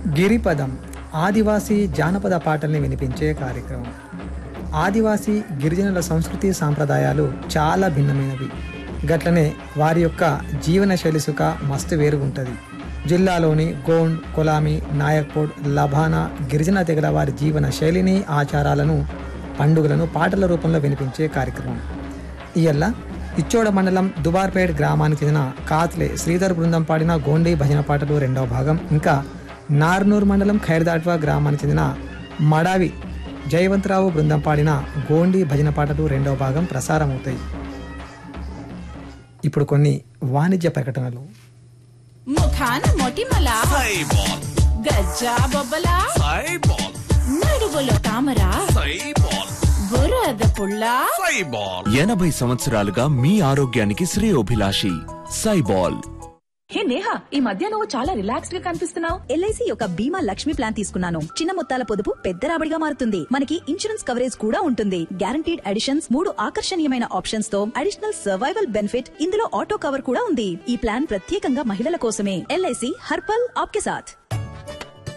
గిరిపదం ఆదివాసీ జానపద పాటల్ని వినిపించే కార్యక్రమం ఆదివాసీ గిరిజనుల సంస్కృతి సాంప్రదాయాలు చాలా భిన్నమైనవి గట్లనే వారి యొక్క జీవన శైలి సుఖ మస్తు వేరు ఉంటుంది జిల్లాలోని గోండ్ కొలామి నాయక్పూడ్ లబానా గిరిజన తెగల వారి జీవన శైలిని ఆచారాలను పండుగలను పాటల రూపంలో వినిపించే కార్యక్రమం ఇయల్ల ఇచ్చోడ మండలం దుబార్పేట్ గ్రామానికి చెందిన కాత్లే శ్రీధర్ బృందం పాడిన గోండి భజన పాటలు రెండవ భాగం ఇంకా నార్నూర్ మండలం ఖైర్దాట్వా గ్రామానికి చెందిన మడావి జయవంతరావు బృందం పాడిన గోండి భజన పాటలు రెండవ భాగం ప్రసారం అవుతాయి ఇప్పుడు కొన్ని వాణిజ్య ప్రకటనలు ముఖాన మొటిమల సైబాల్ గజ్జా బొబ్బల సైబాల్ నడుగులో తామర సైబాల్ బురద పుల్ల సైబాల్ ఎనభై సంవత్సరాలుగా మీ ఆరోగ్యానికి శ్రేయోభిలాషి సైబాల్ హే నేహా ఈ మధ్య నువ్వు చాలా రిలాక్స్డ్ గా కనిపిస్తున్నావు ఎల్ఐసి యొక్క బీమా లక్ష్మి ప్లాన్ తీసుకున్నాను చిన్న మొత్తాల పొదుపు పెద్ద రాబడిగా మారుతుంది మనకి ఇన్సూరెన్స్ కవరేజ్ కూడా ఉంటుంది గ్యారంటీడ్ అడిషన్స్ మూడు ఆకర్షణీయమైన ఆప్షన్స్ తో అడిషనల్ సర్వైవల్ బెనిఫిట్ ఇందులో ఆటో కవర్ కూడా ఉంది ఈ ప్లాన్ ప్రత్యేకంగా మహిళల కోసమే ఎల్ఐసి హర్పల్ ఆప్కే సాథ్